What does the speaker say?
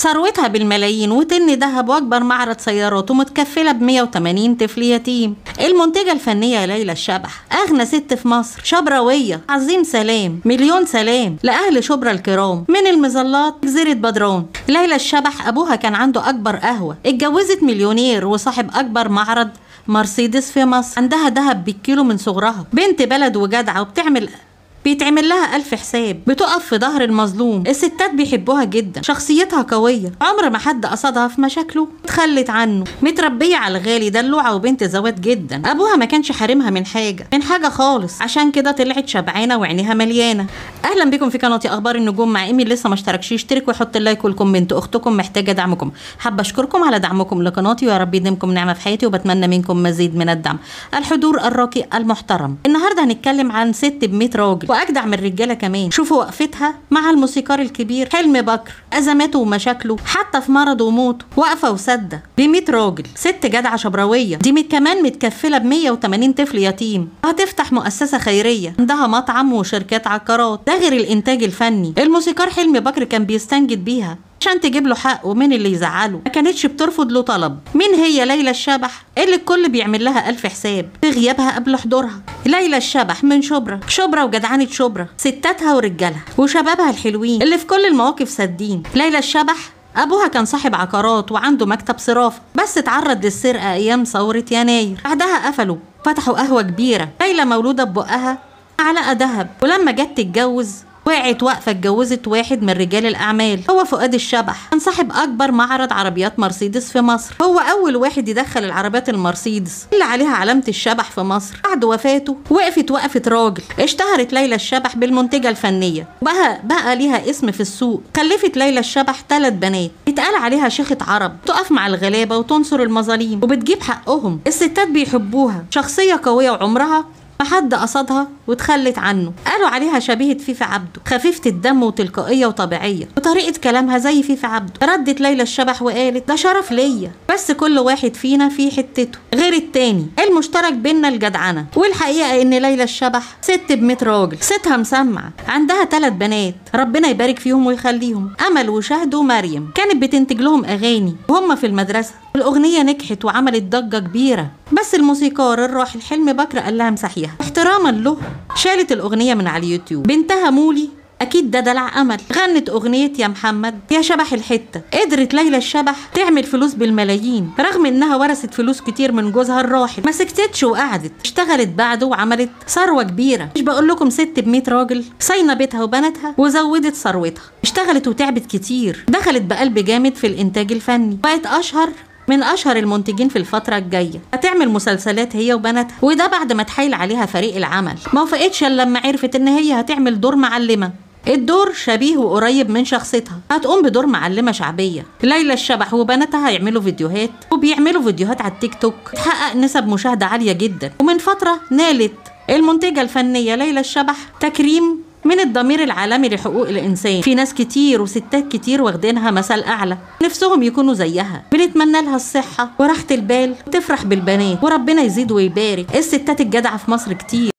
ثروتها بالملايين وتن ذهب واكبر معرض سيارات ومتكفله ب 180 طفل يتيم المنتجه الفنيه ليلى الشبح اغنى ست في مصر شبراويه عظيم سلام مليون سلام لاهل شبرا الكرام من المظلات جزيره بدران ليلى الشبح ابوها كان عنده اكبر قهوه اتجوزت مليونير وصاحب اكبر معرض مرسيدس في مصر عندها ذهب بالكيلو من صغرها بنت بلد وجدعه وبتعمل بيتعمل لها ألف حساب بتقف في ظهر المظلوم الستات بيحبوها جدا شخصيتها قوية عمر ما حد قصدها في مشاكله اتخلت عنه متربية على الغالي دلوعة وبنت زوات جدا أبوها ما كانش حارمها من حاجة من حاجة خالص عشان كده طلعت شبعانة وعينيها مليانة أهلا بكم في قناتي أخبار النجوم مع إيمي لسه ما اشتركش يشترك ويحط اللايك والكومنت أختكم محتاجة دعمكم حابة أشكركم على دعمكم لقناتي ويا رب يديمكم نعمة في حياتي وبتمنى منكم مزيد من الدعم الحضور الراقي المحترم النهاردة هنتكلم عن ست ب 100 راجل واجدع من الرجاله كمان شوفوا وقفتها مع الموسيقار الكبير حلمي بكر ازماته ومشاكله حتى في مرضه وموته واقفه وسادة ب 100 راجل ست جدعه شبراويه دي مت كمان متكفله ب 180 طفل يتيم هتفتح مؤسسه خيريه عندها مطعم وشركات عقارات ده غير الانتاج الفني الموسيقار حلمي بكر كان بيستنجد بيها عشان تجيب له حقه مين اللي يزعله ما كانتش بترفض له طلب مين هي ليلى الشبح اللي الكل بيعمل لها ألف حساب في غيابها قبل حضورها ليلى الشبح من شبرا شبرا وجدعانة شبرا ستاتها ورجالها وشبابها الحلوين اللي في كل المواقف سادين ليلى الشبح أبوها كان صاحب عقارات وعنده مكتب صرافة بس اتعرض للسرقة أيام ثورة يناير بعدها قفلوا فتحوا قهوة كبيرة ليلى مولودة ببقها معلقة دهب ولما جت تتجوز وقعت واقفة اتجوزت واحد من رجال الأعمال هو فؤاد الشبح كان صاحب أكبر معرض عربيات مرسيدس في مصر هو أول واحد يدخل العربيات المرسيدس اللي عليها علامة الشبح في مصر بعد وفاته وقفت وقفة راجل اشتهرت ليلى الشبح بالمنتجة الفنية بقى بقى ليها اسم في السوق خلفت ليلى الشبح ثلاث بنات اتقال عليها شيخة عرب تقف مع الغلابة وتنصر المظاليم وبتجيب حقهم الستات بيحبوها شخصية قوية وعمرها ما حد قصدها وتخلت عنه قالوا عليها شبيهة فيفا عبده خفيفة الدم وتلقائية وطبيعية وطريقة كلامها زي فيفا عبده ردت ليلى الشبح وقالت ده شرف ليا بس كل واحد فينا فيه حتته غير التاني المشترك بينا الجدعنة والحقيقة ان ليلى الشبح ست ب 100 راجل ستها مسمعة عندها ثلاث بنات ربنا يبارك فيهم ويخليهم امل وشهد ومريم كانت بتنتج لهم اغاني وهم في المدرسة الأغنية نجحت وعملت ضجة كبيرة بس الموسيقار الراحل حلمي بكر قال لها مسحيها احتراما له شالت الأغنية من على اليوتيوب بنتها مولي أكيد ده دلع أمل غنت أغنية يا محمد يا شبح الحتة قدرت ليلى الشبح تعمل فلوس بالملايين رغم إنها ورثت فلوس كتير من جوزها الراحل ما سكتتش وقعدت اشتغلت بعده وعملت ثروة كبيرة مش بقول لكم ست ب 100 راجل صاينة بيتها وبناتها وزودت ثروتها اشتغلت وتعبت كتير دخلت بقلب جامد في الإنتاج الفني بقت أشهر من اشهر المنتجين في الفتره الجايه هتعمل مسلسلات هي وبناتها وده بعد ما تحايل عليها فريق العمل ما وافقتش الا لما عرفت ان هي هتعمل دور معلمه الدور شبيه وقريب من شخصيتها هتقوم بدور معلمة شعبية ليلى الشبح وبناتها هيعملوا فيديوهات وبيعملوا فيديوهات على التيك توك تحقق نسب مشاهدة عالية جدا ومن فترة نالت المنتجة الفنية ليلى الشبح تكريم من الضمير العالمي لحقوق الإنسان في ناس كتير وستات كتير واخدينها مثل أعلى نفسهم يكونوا زيها بنتمنى لها الصحة وراحة البال وتفرح بالبنات وربنا يزيد ويبارك الستات الجدعة في مصر كتير